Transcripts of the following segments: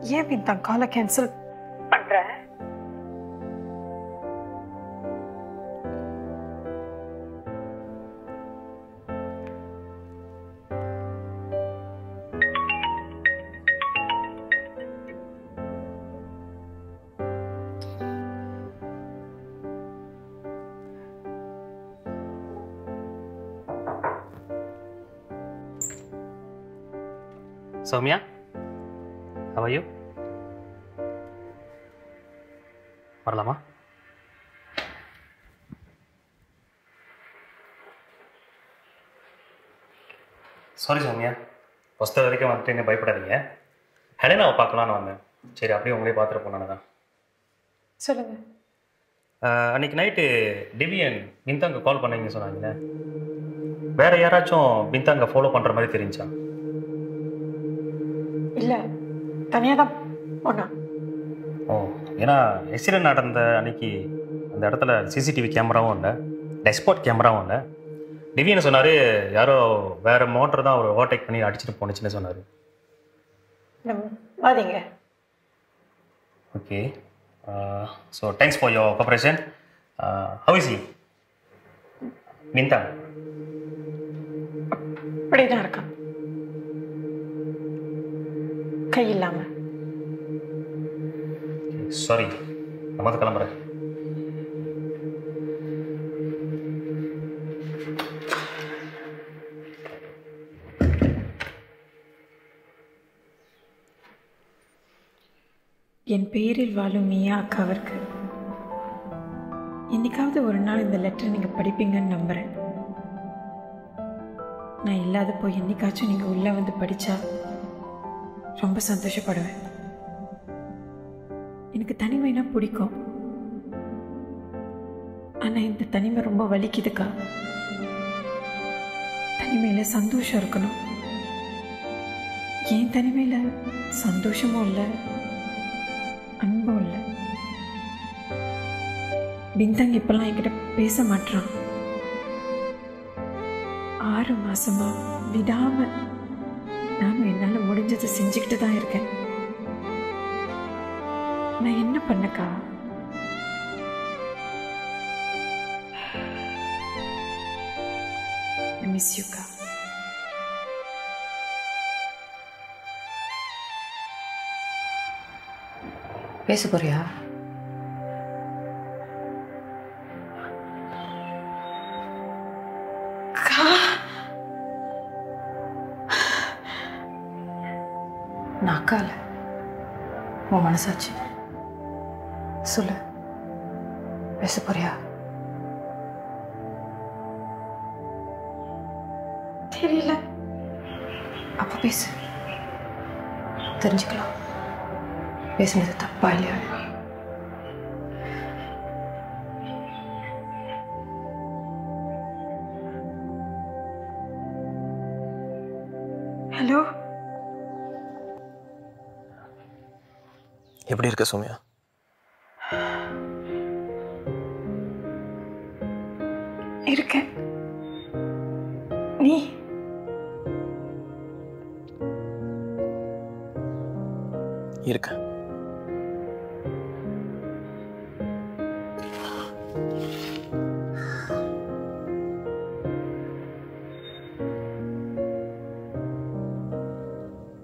ஏன் விந்தா காலை கேன்சல் பண்ற சௌமியா how are you வரலாமா சாரி சௌமியா ஃபஸ்ட்டு வரைக்கும் வந்துட்டு என்ன பயப்படாதீங்க ஹெலனாவை பார்க்கலான்னு வந்தேன் சரி அப்படியே உங்களே பார்த்துட்டு போனானு தான் சொல்லுங்க ஆஹ் அன்னைக்கு நைட்டு டிவியன் பிந்தாங்க கால் பண்ணீங்க சொன்னாங்களே வேற யாராச்சும் பிந்தாங்க ஃபாலோ பண்ணுற மாதிரி தெரிஞ்சா இல்ல தனியா தான் போனா ஓ ஏன்னா ஆக்சிடென்ட் நடந்த அன்னைக்கு அந்த இடத்துல சிசிடிவி கேமராவும் இல்லை டெஸ்பாட் கேமராவும் இல்லை டிவியன் சொன்னார் யாரோ வேற மோட்டர் தான் அவர் ஓவர்டேக் பண்ணி அடிச்சுட்டு போணுச்சுன்னு சொன்னார் வாதீங்க okay so thanks for your cooperation how is he பிந்தாங்க அப்படிதான் இருக்கான் கை இல்லாம சாரி நம்ம வந்து கிளம்புறேன் என் பெயரில் வாழும் மியா அக்காவிற்கு என்னைக்காவது ஒரு நாள் இந்த லெட்டர் நீங்கள் படிப்பீங்கன்னு நம்புகிறேன் நான் இல்லாத போய் என்னைக்காச்சும் நீங்கள் உள்ளே வந்து படித்தா ரொம்ப சந்தோஷப்படுவேன் எனக்கு தனிமைனா பிடிக்கும் ஆனால் இந்த தனிமை ரொம்ப வலிக்குதுக்கா தனிமையில் சந்தோஷம் இருக்கணும் ஏன் தனிமையில் சந்தோஷமும் இல்லை அன்பும் இல்லை பிந்தங் இப்பெல்லாம் என்கிட்ட பேச மாட்டான் ஆறு மாசமா விடாம நானும் என்னால முடிஞ்சதை செஞ்சுக்கிட்டு தான் இருக்கேன் நான் என்ன பண்ணக்கா மிஸ் யூக்கா பேச போறியா நான் அக்கா இல்ல உன் மனசாச்சு சொல்லு பேச போறியா தெரியல அப்ப பேசு தெரிஞ்சுக்கலாம் பேசுனது தப்பா இல்லையா ஹலோ எப்படி இருக்க சௌமியா இருக்கேன் நீ இருக்கேன்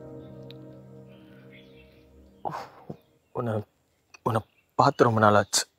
உன்னை உன்னை பார்த்து ரொம்ப நாள் ஆச்சு